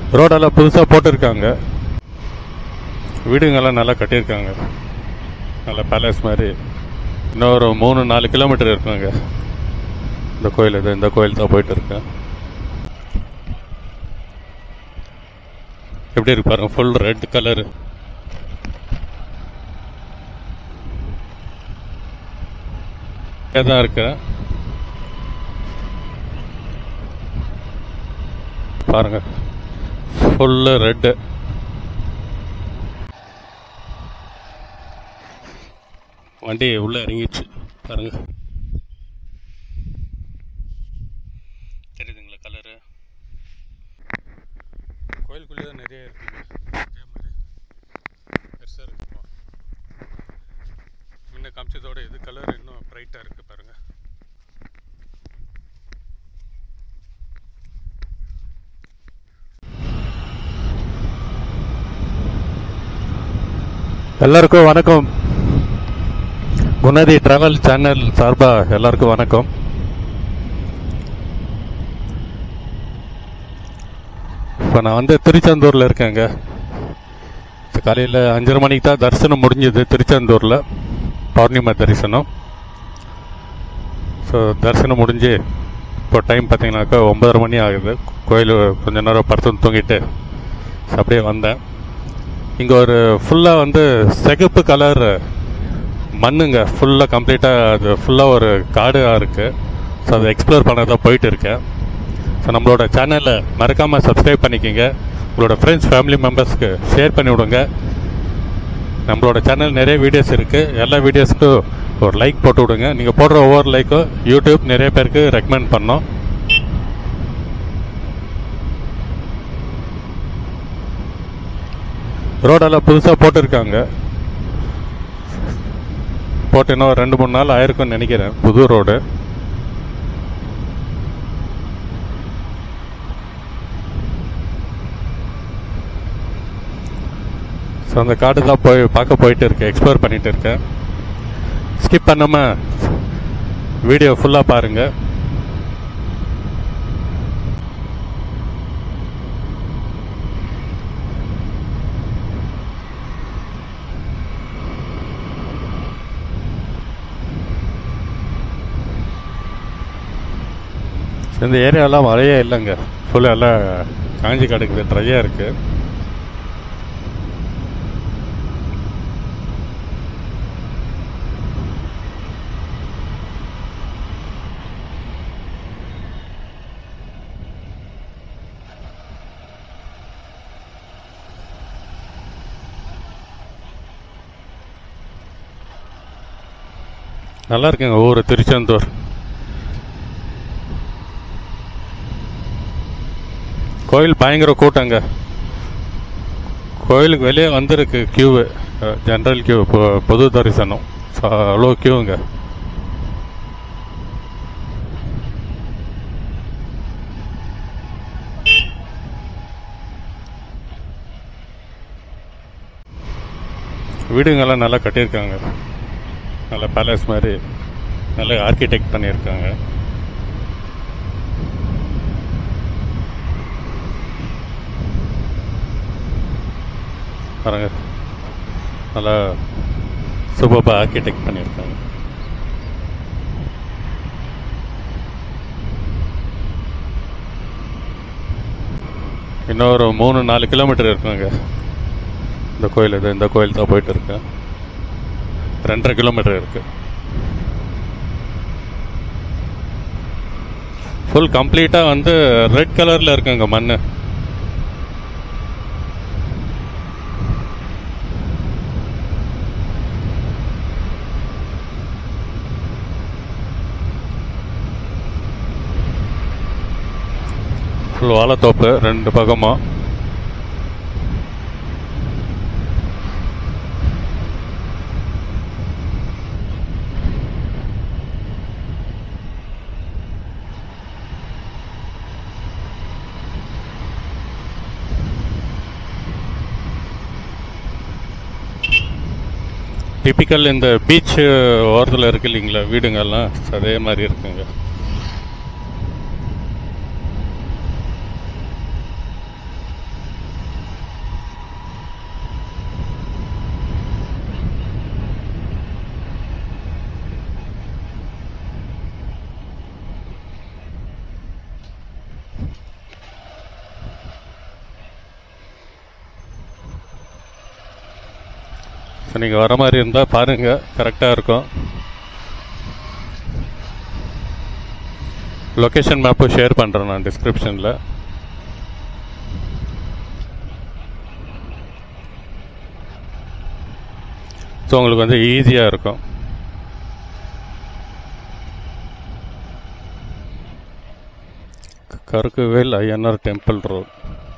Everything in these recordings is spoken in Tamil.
ரோடெல்லாம் புதுசாக போட்டிருக்காங்க வீடுங்கெல்லாம் நல்லா கட்டியிருக்காங்க நல்ல பேலஸ் மாதிரி இன்னும் ஒரு மூணு நாலு கிலோமீட்டர் இருக்குங்க இந்த கோயில் இது இந்த கோயில் தான் போயிட்டு இருக்கேன் எப்படி இருக்கு பாருங்க ஃபுல் ரெட் கலரு தான் இருக்கேன் பாருங்க ஃபுல்லு ரெட்டு வண்டி உள்ள இறங்கிடுச்சு பாருங்க தெரியுதுங்களா கலரு கோயிலுக்குள்ளே தான் நிறைய இருக்குங்க அதே மாதிரி பெருசாக இருக்குமா முன்ன காமிச்சதோட இது கலர் இன்னும் ப்ரைட்டாக இருக்குது பாருங்க எல்லாருக்கும் வணக்கம் குணதி டிராவல் சேனல் சார்பா எல்லாருக்கும் வணக்கம் இப்போ நான் வந்து திருச்செந்தூரில் இருக்கேங்க காலையில் அஞ்சரை மணிக்கு தான் தரிசனம் முடிஞ்சது திருச்செந்தூரில் பௌர்ணிமா தரிசனம் ஸோ தரிசனம் முடிஞ்சு இப்போ டைம் பார்த்தீங்கன்னாக்கா ஒன்பதரை மணி ஆகுது கோயில் கொஞ்ச நேரம் படுத்து தூங்கிட்டு so அப்படியே வந்தேன் இங்கே ஒரு ஃபுல்லாக வந்து சிகப்பு கலர் மண்ணுங்க ஃபுல்லாக கம்ப்ளீட்டாக அது ஃபுல்லாக ஒரு காடாக இருக்குது ஸோ அதை எக்ஸ்ப்ளோர் பண்ண தான் போயிட்டு இருக்கேன் ஸோ நம்மளோட சேனலை மறக்காமல் சப்ஸ்கிரைப் பண்ணிக்கோங்க உங்களோட ஃப்ரெண்ட்ஸ் ஃபேமிலி மெம்பர்ஸ்க்கு ஷேர் பண்ணி விடுங்க நம்மளோட சேனல் நிறைய வீடியோஸ் இருக்குது எல்லா வீடியோஸ்க்கும் ஒரு லைக் போட்டு விடுங்க நீங்கள் போடுற ஒவ்வொரு லைக்கும் யூடியூப் நிறைய பேருக்கு ரெக்கமெண்ட் பண்ணோம் ரோடெல்லாம் புதுசாக போட்டிருக்காங்க போட்டு இன்னும் ஒரு ரெண்டு மூணு நாள் ஆயிருக்கும்னு நினைக்கிறேன் புது ரோடு ஸோ அந்த காடு தான் போய் பார்க்க போயிட்டு இருக்கேன் எக்ஸ்ப்ளோர் பண்ணிட்டு இருக்கேன் ஸ்கிப் பண்ணாம வீடியோ ஃபுல்லாக பாருங்க இந்த ஏரியாலாம் மழையே இல்லைங்க ஃபுல்லாக எல்லாம் காஞ்சி கிடக்குது ட்ரையாக இருக்குது நல்லா இருக்குங்க ஊர் திருச்செந்தூர் கோயில் பயங்கர கூட்டங்க கோயிலுக்கு வெளியே வந்திருக்கு கியூவு ஜென்ரல் கியூ பொது தரிசனம் So, அவ்வளோ கியூங்க வீடுங்கெல்லாம் நல்லா கட்டியிருக்காங்க நல்ல பேலஸ் மாதிரி நல்ல ஆர்கிடெக்ட் பண்ணியிருக்காங்க பாருங்க நல்லா சூப்பராக ஆர்கிடெக்ட் பண்ணியிருக்காங்க இன்னும் ஒரு மூணு நாலு கிலோமீட்டர் இருக்குங்க இந்த கோயில் இது இந்த கோயில் தான் போயிட்டு இருக்கேன் ரெண்டரை கிலோமீட்டர் இருக்கு ஃபுல் கம்ப்ளீட்டாக வந்து ரெட் கலரில் இருக்குங்க மண் ஃபுல் வாழைத்தோப்பு ரெண்டு பக்கமும் டிப்பிக்கல் இந்த பீச் ஓரத்தில் இருக்கு இல்லைங்களா வீடுங்கெல்லாம் அதே மாதிரி இருக்குங்க ஸோ நீங்கள் வர மாதிரி இருந்தால் பாருங்கள் கரெக்டாக இருக்கும் லொக்கேஷன் மேப்பும் ஷேர் பண்ணுறேன் நான் டிஸ்கிரிப்ஷனில் ஸோ உங்களுக்கு வந்து ஈஸியாக இருக்கும் கருக்குவேல் ஐயனார் டெம்பிள் ரோட்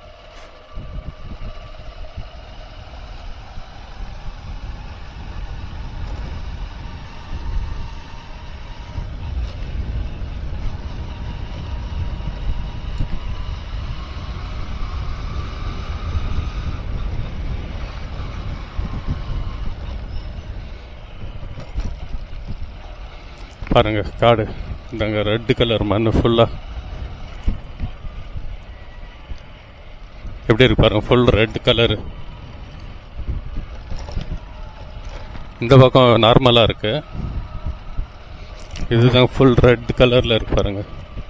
பாருங்க காடு இந்தாங்க ரெட் கலர் மண் ஃபுல்லாக எப்படி இருக்கு பாருங்க ஃபுல் ரெட் கலரு இந்த பக்கம் நார்மலாக இருக்கு இதுதான் ஃபுல் ரெட் கலரில் இருக்கு பாருங்க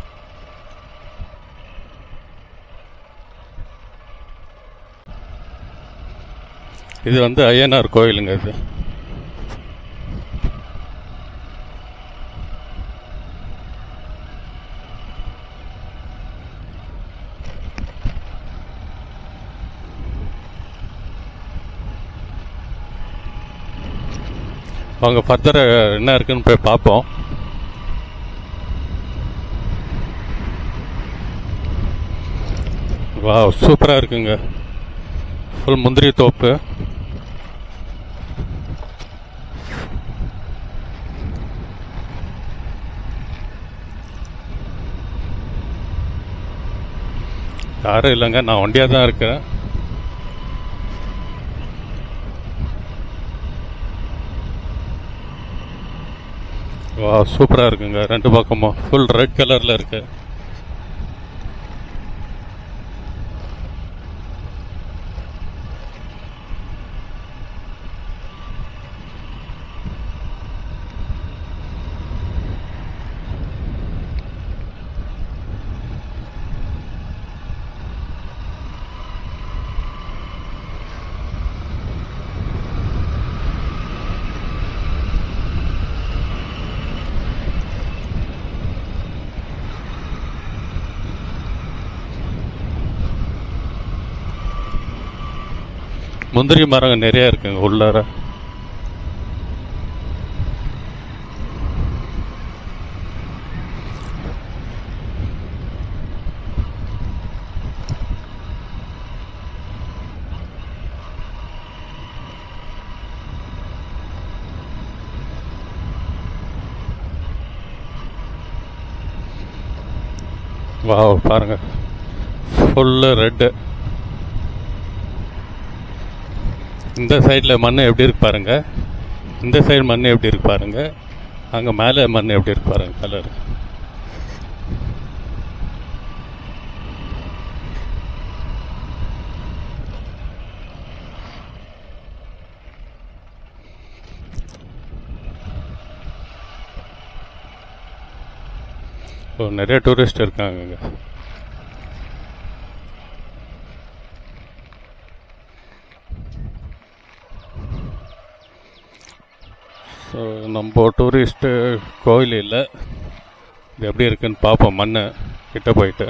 இது வந்து ஐயனார் கோயிலுங்க இது அவங்க ஃபர்தர் என்ன இருக்குன்னு போய் பார்ப்போம் வா சூப்பராக இருக்குங்க ஃபுல் முந்திரி தோப்பு யாரும் இல்லைங்க நான் ஒண்டியாக தான் இருக்கேன் வா சூப்பராக இருக்குங்க ரெண்டு பக்கமும் ஃபுல் ரெட் கலரில் இருக்கு முந்திரி மரங்க நிறைய இருக்குங்க உள்ளார வாவ் பாருங்க ஃபுல்லு ரெட்டு இந்த சைடில் மண் எப்படி இருக்கு பாருங்க இந்த சைடு மண் எப்படி இருக்கு பாருங்க அங்கே மேலே மண் எப்படி இருக்கு பாருங்க கலர் ஓ நிறைய டூரிஸ்ட் இருக்காங்க இங்க ஸோ நம்ம டூரிஸ்ட்டு கோயில் இல்லை இது எப்படி இருக்குன்னு பார்ப்போம் மண்ணை கிட்ட போயிட்டு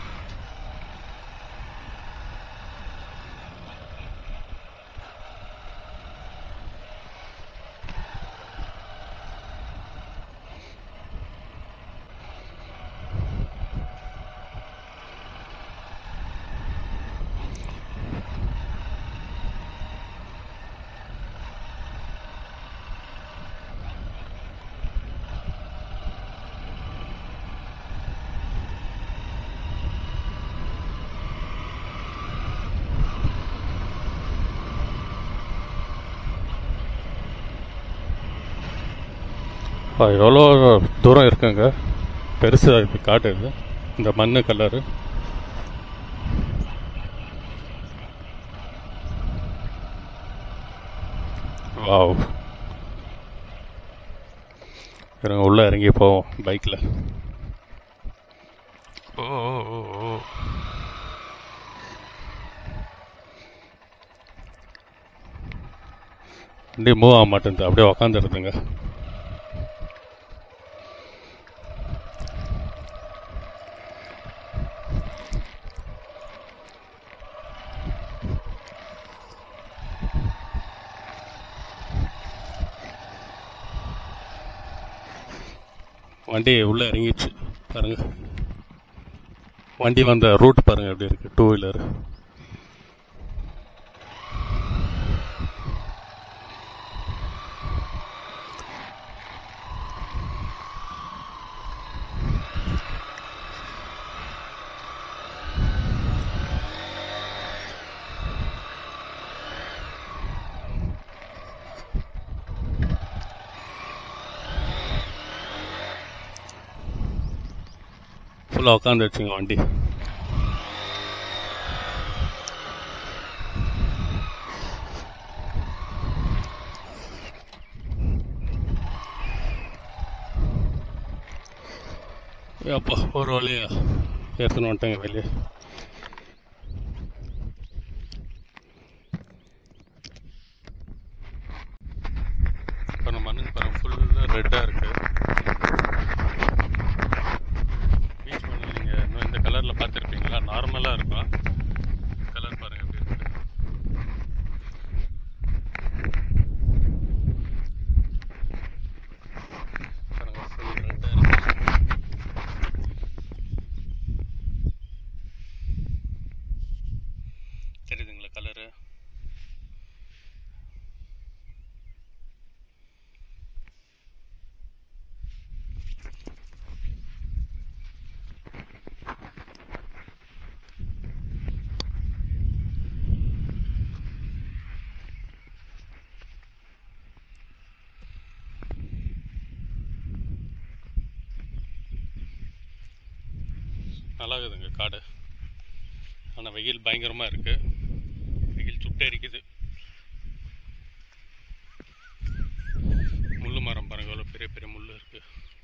ஆ, எவ்வளோ தூரம் இருக்குங்க பெருசாக இது காட்டுது இந்த மண்ணு கலரு வாவ் இருங்க உள்ள இறங்கி போவோம் பைக்கில் ஓ ஓ, ஓ, ஓ. வண்டி மூவ் ஆக மாட்டேங்குது அப்படியே உக்காந்துருதுங்க வண்டி உள்ளே இறங்கிச்சு பாருங்க வண்டி வந்த ரூட் பாருங்க எப்படி இருக்கு டூ வீலர் ஃபுல்லாக உட்காந்துருச்சுங்க வண்டி அப்பா ஒரு வழியா எடுத்துன்னு வந்துட்டேங்க வெளியே இப்போ நம்ம மண்ணுங்க பாருங்க ஃபுல்லாக ரெட்டாக இருக்குது பீச் மண் நீங்கள் இன்னும் இந்த கலரில் பார்த்துருப்பீங்களா நார்மலாக இருக்கும் கலர் பாருங்க எப்படி இருக்கு பாருங்க ஃபுல் ரெட்டாக இருக்கு தெரியுதுங்களா கலரு நல்லா இருக்குதுங்க காடு ஆனால் வெயில் பயங்கரமாக இருக்கு வெயில் சுட்டே அடிக்குது முள்ளு மரம் பாருங்க எவ்வளோ பெரிய பெரிய முள் இருக்கு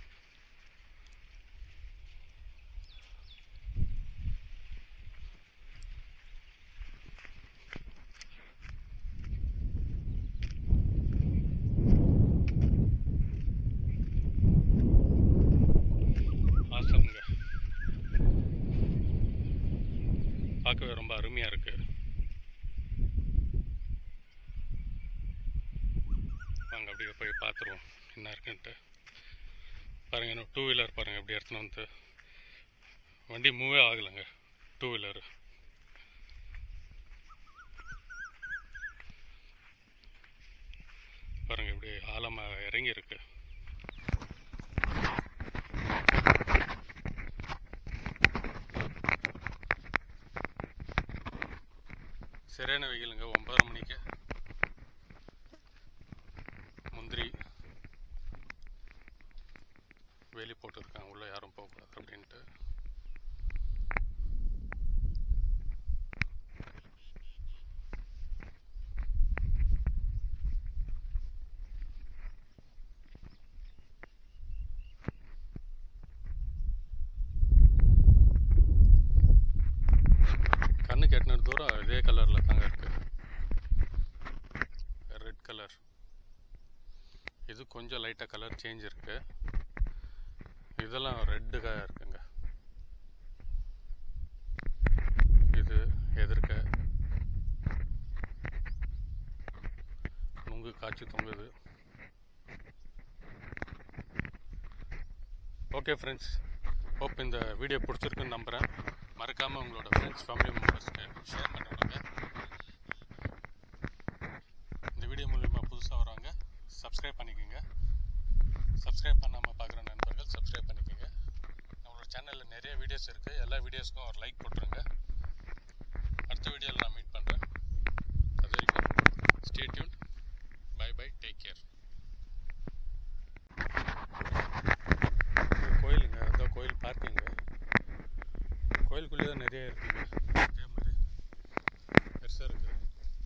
ஆசம்ங்க பார்க்கவே ரொம்ப அருமையாக இருக்கு வாங்க அப்படியே போய் பார்த்துருவோம் என்ன இருக்குன்ட்டு பாருங்க இன்னும் டூ வீலர் பாருங்க எப்படி எடுத்துன்னு வந்து வண்டி மூவே ஆகலைங்க டூ வீலர் பாருங்க இப்படி ஆழமாக இறங்கி இருக்கு சரியான வெயிலுங்க ஒன்பதரை மணிக்கு முந்திரி வேலி போட்டுருக்காங்க உள்ள யாரும் போகக்கூடாது அப்படின்ட்டு கண்ணு கெட்டின தூரம் இதே கலரில் தாங்க இருக்கு ரெட் கலர் இது கொஞ்சம் லைட்டாக கலர் சேஞ்ச் இருக்கு இதெல்லாம் ரெட்டுக்காக இருக்குங்க இது எதிர்க்க நுங்கு காய்ச்சி தொங்குது ஓகே ஃப்ரெண்ட்ஸ் ஹோப் இந்த வீடியோ பிடிச்சிருக்குன்னு நம்புகிறேன் மறக்காமல் உங்களோட ஃப்ரெண்ட்ஸ் ஃபேமிலி மெம்பர்ஸ்க்கு ஷேர் பண்ணிவிடுங்க இந்த வீடியோ மூலிமா புதுசாக வரவங்க சப்ஸ்கிரைப் பண்ணிக்கோங்க சப்ஸ்கிரைப் பண்ணாமல் பார்க்குற நண்பர்கள் சப்ஸ்கிரைப் பண்ணிக்கோங்க நம்மளோட சேனலில் நிறைய வீடியோஸ் இருக்குது எல்லா வீடியோஸ்க்கும் ஒரு லைக் போட்டுருங்க அடுத்த வீடியோவில் நான் மீட் பண்ணுறேன் அது வரைக்கும் stay tune bye bye take care கோயிலுங்க அதான் கோயில் பார்க்கிங்க கோயிலுக்குள்ளே தான் நிறைய இருக்குங்க அதே மாதிரி பெருசாக இருக்குது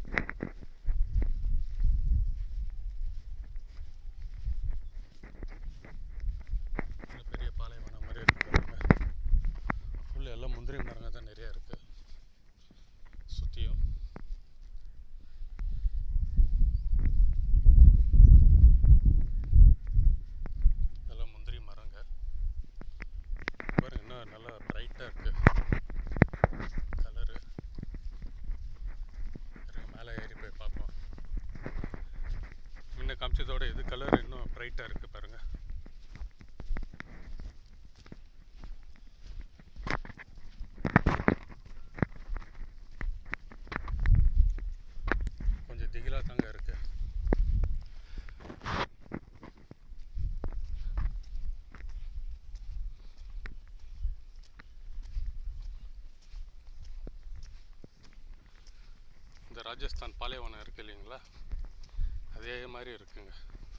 நல்ல பெரிய பாலைவனம் மாதிரி இருக்குங்க ஃபுல்லு எல்லாம் முந்திரி மரங்க தான் நிறைய இருக்குது சுற்றியும் இது கலர் இன்னும் பிரைட்டாக இருக்குது பாருங்கள் கொஞ்சம் திகிலாக தாங்க இருக்கு இந்த ராஜஸ்தான் பாலைவனம் இருக்கு இல்லைங்களா அதே மாதிரி இருக்குங்க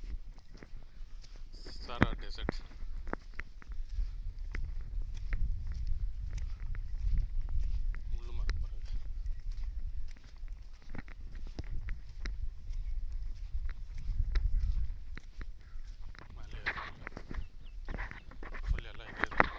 சாரா டெசர்ட் முள்ளு மரம் பாருங்க மேலே ஃபுல் எல்லாம் இதே தான்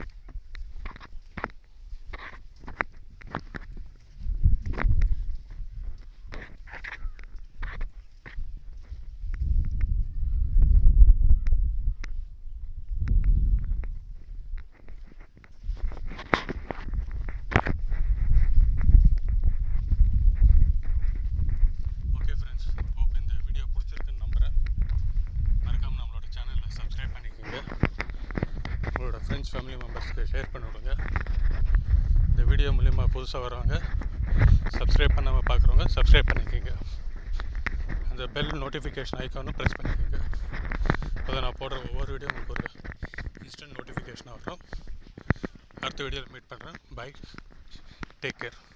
ஓகே ஃப்ரெண்ட்ஸ் ஹோப் இந்த வீடியோ பிடிச்சிருக்குன்னு நம்புகிறேன் மறக்காமல் நம்மளோட சேனலை சப்ஸ்கிரைப் பண்ணிக்கோங்க உங்களோட ஃப்ரெண்ட்ஸ் ஃபேமிலி மெம்பர்ஸ்க்கு ஷேர் பண்ணி விடுங்க இந்த வீடியோ மூலிமா புதுசாக வரவங்க சப்ஸ்கிரைப் பண்ணாமல் பார்க்குறவங்க சப்ஸ்கிரைப் பண்ணிக்கோங்க அந்த பெல் நோட்டிஃபிகேஷன் ஐக்கானும் ப்ரெஸ் பண்ணிக்கோங்க அப்போ நான் போடுற ஒவ்வொரு வீடியோ உங்களுக்கு ஒரு இன்ஸ்டன்ட் நோட்டிஃபிகேஷனாக வரும் அடுத்த வீடியோவில் மீட் பண்ணுறேன் பை டேக் கேர்